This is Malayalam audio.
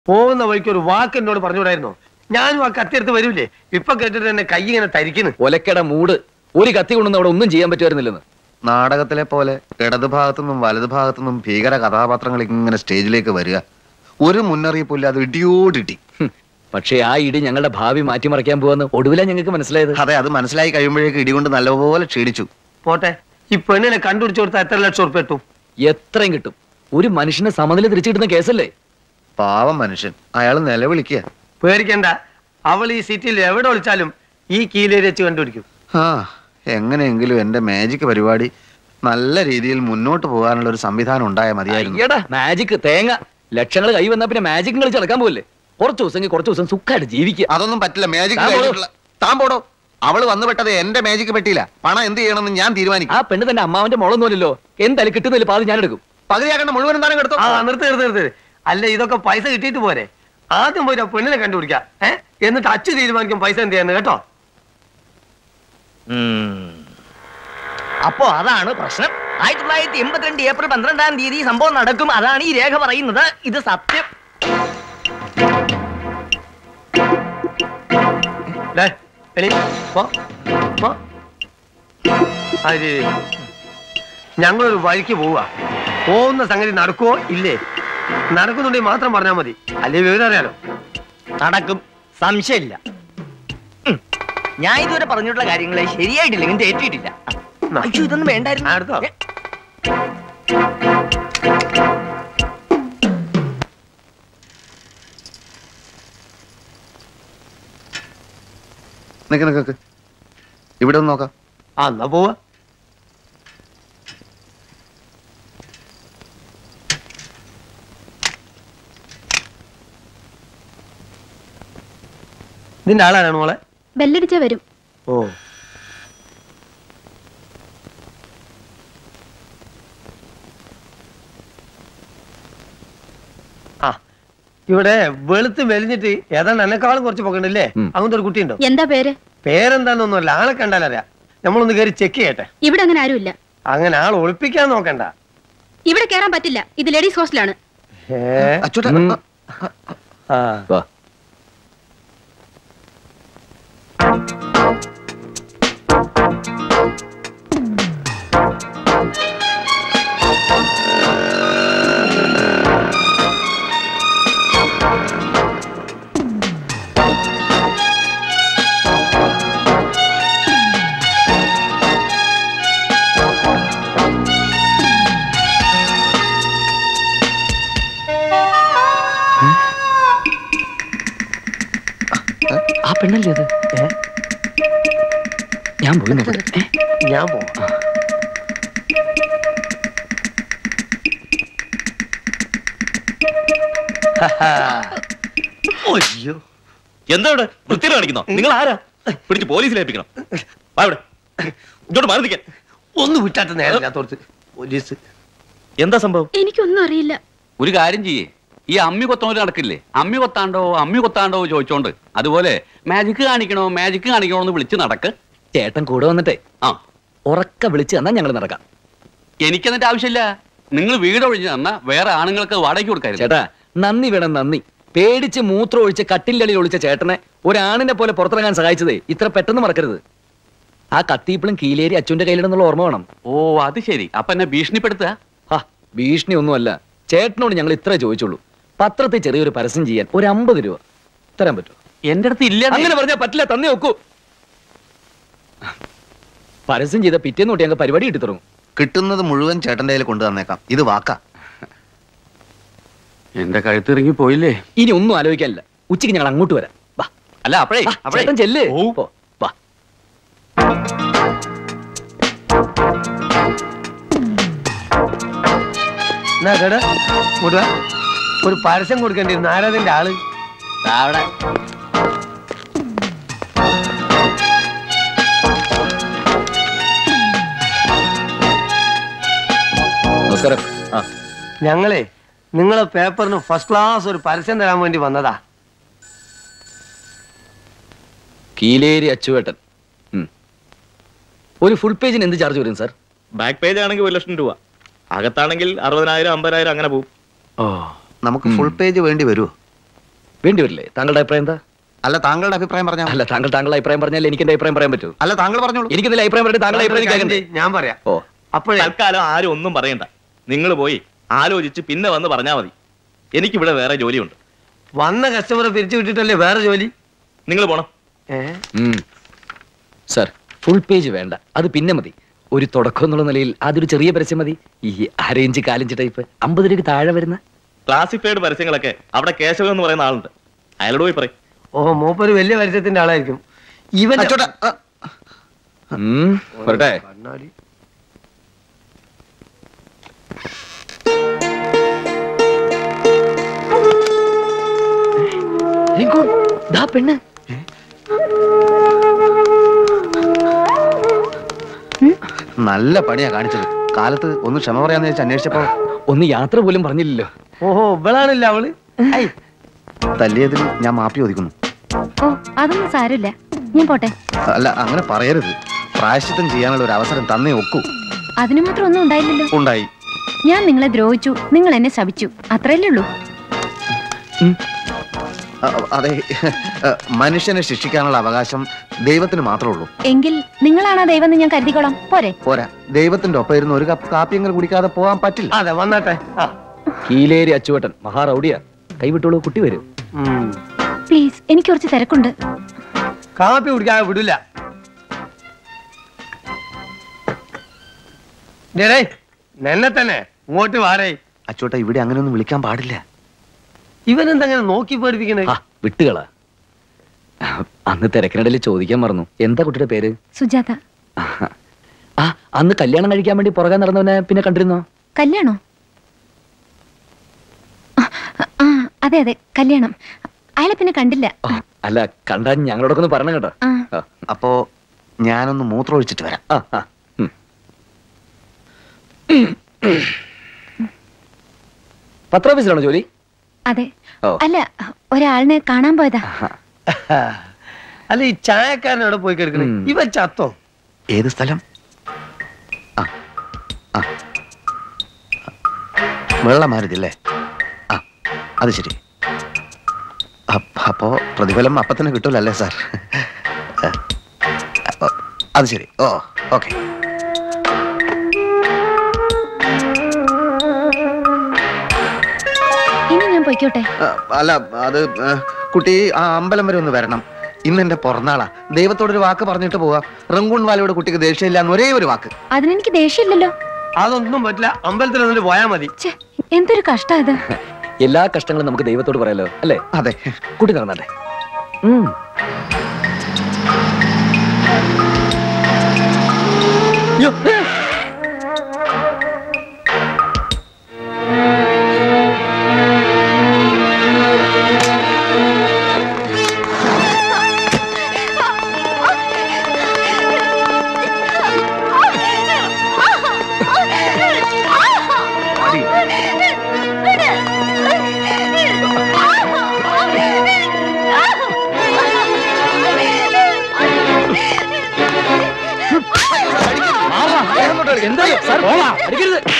പോകുന്ന വഴിക്ക് ഒരു വാക്ക് എന്നോട് പറഞ്ഞുകൂടായിരുന്നോ ഞാനും ആ കത്തിയെടുത്ത് വരൂലേ ഇപ്പൊ കേട്ടിട്ട് എന്നെ കൈ ഇങ്ങനെ തരിക്കുന്നു ഒലക്കട മൂട് ഒരു കത്തി കൊണ്ടൊന്നും അവിടെ ഒന്നും ചെയ്യാൻ പറ്റുമായിരുന്നില്ലെന്ന് നാടകത്തിലെ പോലെ ഇടത് ഭാഗത്തുനിന്നും വലത് ഭാഗത്തുനിന്നും ഭീകര കഥാപാത്രങ്ങൾ ഇങ്ങനെ സ്റ്റേജിലേക്ക് വരിക ഒരു മുന്നറിയിപ്പില്ലാതെ ഇടിയോടിട്ടി ഹും. പക്ഷേ ആ ഇടി ഞങ്ങളുടെ ഭാവി മാറ്റിമറിക്കാൻ പോവാന്ന് ഒടുവിലാ ഞങ്ങൾക്ക് മനസ്സിലായത് അതെ അത് മനസ്സിലായി കഴിയുമ്പോഴേക്ക് ഇടികൊണ്ട് നല്ലപോലെ ക്ഷീണിച്ചു പോട്ടെ ഈ പെണ്ണിനെ കണ്ടുപിടിച്ചു കൊടുത്താൽ എത്ര ലക്ഷം ഉറുപ്പ് കിട്ടും എത്രയും കിട്ടും ഒരു മനുഷ്യനെ സമനില തിരിച്ചു കിട്ടുന്ന കേസല്ലേ പാവം മനുഷ്യൻ അയാൾ നിലവിളിക്കുക പേടിക്കണ്ട അവൾ ഈ സിറ്റിയിൽ എവിടെ ഒളിച്ചാലും ഈ കീലേരി വെച്ച് കണ്ടുപിടിക്കും ആ എങ്ങനെയെങ്കിലും എന്റെ മാജിക് പരിപാടി നല്ല രീതിയിൽ മുന്നോട്ട് പോകാനുള്ള ഒരു സംവിധാനം ഉണ്ടായാൽ മതിയായിരുന്നു അയ്യടാ മാജിക് തേങ്ങ ലക്ഷങ്ങൾ കൈ വന്നാ പിന്നെ മാജിക് കളിച്ച് നടക്കാൻ പോകില്ലേ കുറച്ച് ദിവസം കുറച്ച് ദിവസം സുഖമായിട്ട് ജീവിക്കുക അതൊന്നും പറ്റില്ല മാജിക് താൻ പോടോ. കഴിഞ്ഞിട്ടുള്ള താൻ പോടോ അവള് വന്നു പെട്ടത് എന്റെ മാജിക് പറ്റിയില്ല പണം എന്ത് ചെയ്യണമെന്ന് ഞാൻ തീരുമാനിക്കും ആ പെണ്ണ് തന്റെ അമ്മാവന്റെ മുളൊന്നുമല്ലോ എന്തായാലും കിട്ടുന്നില്ല പാതി ഞാൻ എടുക്കും പകുതിയാക്കണ്ട മുഴുവൻ എന്തായാലും എടുത്തോ ആ നിർത്ത് നിർത്ത് നിർത്ത് അല്ല ഇതൊക്കെ പൈസ കിട്ടിയിട്ട് പോരെ ആദ്യം പോയി ആ പെണ്ണിനെ കണ്ടുപിടിക്കാം ഏ എന്നിട്ട് അച്ചു തീരുമാനിക്കും പൈസ എന്ത് ചെയ്യാന്ന് കേട്ടോ അപ്പോ അതാണ് പ്രശ്നം ആയിരത്തി തൊള്ളായിരത്തി എൺപത്തിരണ്ട് ഏപ്രിൽ പന്ത്രണ്ടാം തീയതി ഈ സംഭവം നടക്കും അതാണ് ഈ രേഖ പറയുന്നത് ഇത് സത്യം ഡേ, എണീ, പോ, പോ. ആ, ശരി. ഞങ്ങളൊരു വഴിക്ക് പോവുക പോകുന്ന സംഗതി നടക്കുവോ ഇല്ലേ നടക്കുന്നുണ്ടെങ്കിൽ മാത്രം പറഞ്ഞാൽ മതി അല്ലേ വിവരം അറിയാലോ നടക്കും സംശയമില്ല ഉം. ഞാൻ ഇതുവരെ പറഞ്ഞിട്ടുള്ള കാര്യങ്ങളെ ശരിയായിട്ടില്ലെങ്കിൽ തെറ്റിയിട്ടില്ല അയ്യോ ഇതൊന്നും വേണ്ടായിരുന്നു ആ, എടുത്തോ. ഏ, നിക്ക് നിക്ക് നിക്ക്. ഇവിടെ ഒന്ന് നോക്കാം ആ എന്നാ പോവാ ഇതിന്റെ ആളാണ് മോളെ ബെല്ലടിച്ചാ വരും ഓ ആ ഇവിടെ വെളുത്ത് മെലിഞ്ഞിട്ട് ഏതാണ്ട് എന്നെക്കാളും കുറച്ച് പൊക്കണ്ടല്ലേ ഉം. അങ്ങനത്തെ ഒരു കുട്ടിയുണ്ടോ എന്താ പേര് പേരെന്താന്നൊന്നുമല്ല ആളെ കണ്ടാലറിയാം നമ്മളൊന്ന് കയറി ചെക്ക് ചെയ്യട്ടെ ഇവിടെ അങ്ങനെ ആരുമില്ല അങ്ങനെ ആൾ ഒളിപ്പിക്കാൻ നോക്കണ്ട ഇവിടെ കയറാൻ പറ്റില്ല ഇത് ലേഡീസ് ഹോസ്റ്റലാണ് ഏ അച്ചോട്ടാ ഉം. ആ വാ ആ പെണ്ണല്ലേ അത് ഏ? ഞാൻ പോയി നോക്കട്ടെ. ഏ? ഞാൻ പോവാം അയ്യോ എന്താ ഇവിടെ വൃത്തിയിൽ കാണിക്കുന്നോ നിങ്ങൾ ആരാ പിടിച്ച് പോലീസിൽ ഏൽപ്പിക്കണം വാ ഇവിടെ ഇങ്ങോട്ട് മാറി നിൽക്കാൻ ഒന്ന് വിട്ടാട്ട് നേരമില്ലാത്തോടത്ത് പോലീസ് എന്താ സംഭവം എനിക്കൊന്നും അറിയില്ല ഒരു കാര്യം ചെയ്യേ ഈ അമ്മി കൊത്തണോര് നടക്കില്ലേ അമ്മി കൊത്താണ്ടോ അമ്മി കൊത്താണ്ടോ ചോദിച്ചോണ്ട് അതുപോലെ മാജിക് കാണിക്കണോ മാജിക് കാണിക്കണോ എന്ന് വിളിച്ച് നടക്ക് ചേട്ടൻ കൂടെ വന്നിട്ടേ ആ ഉറക്ക വിളിച്ച് തന്നാ ഞങ്ങൾ നടക്കാം എനിക്കെന്നിട്ട് ആവശ്യമില്ല നിങ്ങൾ വീട് ഒഴിഞ്ഞു തന്നാ വേറെ ആണുങ്ങൾക്ക് വാടകയ്ക്ക് കൊടുക്കായിരുന്നു ചേട്ടാ നന്ദി വേണം നന്ദി പേടിച്ച് മൂത്രം ഒഴിച്ച് കട്ടിലടി ഒളിച്ച ചേട്ടനെ ഒരാണിനെ പോലെ പുറത്തിറങ്ങാൻ സഹായിച്ചതേ ഇത്ര പെട്ടെന്ന് മറക്കരുത് ആ കത്തിയിപ്പളും കീലേരി അച്ഛന്റെ കയ്യിലെന്നുള്ള ഓർമ്മ വേണം ഓ അത് ശരി അപ്പൊ എന്നെ ഭീഷണിപ്പെടുത്തുക ആ ഭീഷണി ഒന്നുമല്ല ചേട്ടനോട് ഞങ്ങൾ ഇത്ര ചോദിച്ചുള്ളൂ പത്രത്തിൽ ചെറിയൊരു പരസ്യം ചെയ്യാൻ ഒരു അമ്പത് രൂപ തരാൻ പറ്റുമോ എന്റെ അടുത്ത് ഇല്ല അങ്ങനെ പറഞ്ഞാൽ പറ്റില്ല തന്നെ നോക്കൂ പരസ്യം ചെയ്ത പിറ്റേന്ന് തൊട്ട് ഞങ്ങൾ പരിപാടി കിട്ടി തുടങ്ങും കിട്ടുന്നത് മുഴുവൻ ചേട്ടന്റെ കയ്യിൽ കൊണ്ടു തന്നേക്കാം ഇത് വാക്കാ എന്റെ കഴുത്തിറങ്ങി പോയില്ലേ ഇനി ഒന്നും ആലോചിക്കാനില്ല ഉച്ചയ്ക്ക് ഞങ്ങൾ അങ്ങോട്ട് വരാം വാ അല്ല അപ്പഴേ വാ, അപ്പഴേ ചേട്ടൻ ചെല്ല് ഓ. പോ, വാ എന്നാ കേട് ഇങ്ങോട്ട് വാ. ഒരു പരസ്യം കൊടുക്കേണ്ടിരുന്നു ആരാതിന്റെ ആള് ദാ അവിടെ നമസ്കാരം ആ ഞങ്ങളെ നിങ്ങളെ പേപ്പറിന് ഫസ്റ്റ് ക്ലാസ് ഒരു പരസ്യം തരാൻ വേണ്ടി വന്നതാ കീലേരി അച്ചുവേട്ടൻ ഉം. ഒരു ഫുൾ പേജിന് എന്ത് ചാർജ് വരും സാർ ബാക്ക് പേജ് ആണെങ്കിൽ ഒരു ലക്ഷം രൂപ അകത്താണെങ്കിൽ അറുപതിനായിരം അമ്പതിനായിരം അങ്ങനെ പോകും ഓ നമുക്ക് ഫുൾ പേജ് വേണ്ടി വരുമോ വേണ്ടി വരില്ലേ താങ്കളുടെ അഭിപ്രായം എന്താ അല്ല താങ്കളുടെ അഭിപ്രായം പറഞ്ഞാൽ അല്ല താങ്കൾ താങ്കളുടെ അഭിപ്രായം പറഞ്ഞാൽ എനിക്ക് എന്റെ അഭിപ്രായം പറയാൻ പറ്റൂ അല്ല താങ്കൾ പറഞ്ഞോളൂ എനിക്ക് എന്തെങ്കിലും അഭിപ്രായം പറഞ്ഞിട്ട് താങ്കളുടെ അഭിപ്രായം എനിക്ക് കേൾക്കണ്ടേ? ഞാൻ പറയാം ഓ അപ്പോഴേ തൽക്കാലം ആരും ഒന്നും പറയണ്ട നിങ്ങൾ പോയി ആലോചിച്ച് പിന്നെ വന്ന് പറഞ്ഞാൽ മതി എനിക്കിവിടെ വേറെ ജോലിയുണ്ട് വന്ന കസ്റ്റമറെ പിരിച്ചു വിട്ടിട്ടല്ലേ വേറെ ജോലി നിങ്ങൾ പോണം ഏഹ് സർ ഫുൾ പേജ് വേണ്ട അത് പിന്നെ മതി ഒരു തുടക്കം എന്നുള്ള നിലയിൽ അതൊരു ചെറിയ പരസ്യം മതി ഈ അരയിഞ്ച് കാലിഞ്ച് ടൈപ്പ് അമ്പത് രൂപയ്ക്ക് താഴെ വരുന്ന ക്ലാസിഫൈഡ് പരസ്യങ്ങളൊക്കെ അവിടെ കേശവൻ എന്ന് പറയുന്ന ആളുണ്ട് അയാളോട് പോയി പറയും ഓ മൂപ്പൊരു വലിയ പരസ്യത്തിന്റെ ആളായിരിക്കും ഇവൻ അച്ചോട്ടാ, ആ, ഉം, വരട്ടെ കണ്ണാടി റിങ്കു, ദാ പെണ്ണ് നല്ല പണിയാ കാണിച്ചത് കാലത്ത് ഒന്ന് ക്ഷമ പറയാന്ന് വെച്ച് അന്വേഷിച്ചപ്പോ ഒന്ന് യാത്ര പോലും പറഞ്ഞില്ലല്ലോ ഓഹോ ഇവളാണില്ല അവള് ഐ, തല്ലിയതിൽ ഞാൻ മാപ്പി ചോദിക്കുന്നു ഓ അതൊന്നും സാരമില്ല ഞാൻ പോട്ടെ അല്ല അങ്ങനെ പറയരുത് പ്രായശ്ചിത്തം ചെയ്യാനുള്ള ഒരു അവസരം തന്നേ ഒക്കൂ അതിനു മാത്രം ഒന്നും ഉണ്ടായില്ലല്ലോ ഉണ്ടായി ഞാൻ നിങ്ങളെ ദ്രോഹിച്ചു നിങ്ങൾ എന്നെ ശപിച്ചു അത്രയല്ലേ ഉള്ളൂ അ, അതെ മനുഷ്യനെ ശിക്ഷിക്കാനുള്ള അവകാശം ദൈവത്തിന് മാത്രമേ ഉള്ളൂ എങ്കിൽ നിങ്ങളാണ് ദൈവം എന്ന് ഞാൻ കരുതിക്കോളാം പോരെ പോരാ ദൈവത്തിന്റെ ഒപ്പം ഇരുന്ന് ഒരു കപ്പ് കാപ്പിയെങ്കിലും കുടിക്കാതെ പോകാൻ പറ്റില്ല അതെ വന്നാട്ടെ ആ കീലേരി അച്ചുവട്ടൻ മഹാറൗഡിയ കൈവിട്ടോളൂ കുട്ടി വരും ഉം. പ്ലീസ് എനിക്ക് കുറച്ച് തിരക്കുണ്ട് കാപ്പി കുടിക്കാൻ വിടില്ല ഡേടേ നിന്നെ തന്നെ ഇങ്ങോട്ട് വാടേ അച്ചോട്ട ഇവിടെ അങ്ങനെയൊന്നും വിളിക്കാൻ പാടില്ല ഇവനെന്തങ്ങനെ നോക്കി പേടിപ്പിക്കണേ ആ വിട്ടുകളാ അന്ന് തിരക്കിനിടയിൽ ചോദിക്കാൻ മറന്നു എന്താ കുട്ടിയുടെ പേര് സുജാത ആ അന്ന് കല്യാണം കഴിക്കാൻ വേണ്ടി പുറകെ നടന്നവനെ പിന്നെ കണ്ടിരുന്നോ കല്യാണോ ആ, ആ അതെ അതെ കല്യാണം അയാളെ പിന്നെ കണ്ടില്ല ഓ, അല്ല കണ്ടാ ഞങ്ങളോടൊക്കെ ഒന്ന് പറയണം കേട്ടോ ആ ആ, അപ്പോ ഞാനൊന്ന് മൂത്രമൊഴിച്ചിട്ട് വരാം ആ, ആ, ഉം. പത്രോഫീസിലാണോ ജോലി അതെ ഓ. അല്ല ഒരാളിനെ കാണാൻ പോയതാ അല്ല ഈ ചായക്കാരൻ അവിടെ പോയി കിടക്കണേ ഉം. ഇവൻ ചത്തോ ഏത് സ്ഥലം ആ ആ വെള്ളമാരുതില്ലേ ആ അത് ശരി അപ്പ- അപ്പോ പ്രതിഫലം അപ്പത്തന്നെ കിട്ടൂലല്ലേ സാർ അപ്പൊ അത് ശരി ഓ ഓക്കെ ഇനി ഞാൻ പൊയ്ക്കോട്ടെ അല്ല അത് ആ, കുട്ടി ആ അമ്പലം വരെ ഒന്ന് വരണം ഇന്ന് എന്റെ പിറന്നാളാ ദൈവത്തോടൊരു വാക്ക് പറഞ്ഞിട്ട് പോവാം റങ്കൂൺ വാലയുടെ കുട്ടിക്ക് ദേഷ്യമില്ല എന്ന് ഒരേ ഒരു വാക്ക് അതിനെനിക്ക് ദേഷ്യമില്ലല്ലോ അതൊന്നും പറ്റില്ല അമ്പലത്തിൽ വന്നിട്ട് പോയാ മതി ഛെ, എന്തൊരു കഷ്ടം ഇത് എല്ലാ കഷ്ടങ്ങളും നമുക്ക് ദൈവത്തോട് പറയാലോ അല്ലേ അതെ കുട്ടി നടന്നട്ടെ ഉം. യ്യോ, ഏ. എന്താ സാർ, അടിക്കരുത്